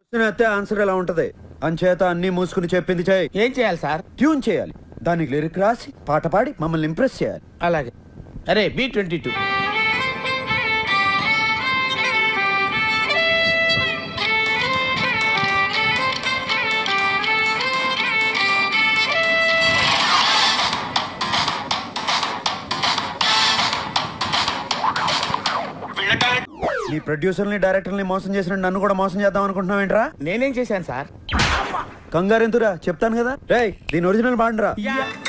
అయితే ఆన్సర్ ఎలా ఉంటది అంచేత అన్ని మూసుకుని చెప్పింది చేయి ఏం చేయాలి సార్ ట్యూన్ చేయాలి దానికి లిరిక్ రాసి పాట పాడి మమ్మల్ని ఇంప్రెస్ చేయాలి అలాగే అరే బి ట్వంటీ టూ నీ ప్రొడ్యూసర్ని డైరెక్టర్ని మోసం చేసిన నన్ను కూడా మోసం చేద్దాం అనుకుంటున్నావు ఏంట్రా నేనేం చేశాను సార్ కంగారెంతురా చెప్తాను కదా రేయ్ దీని ఒరిజినల్ బాండ్రా యా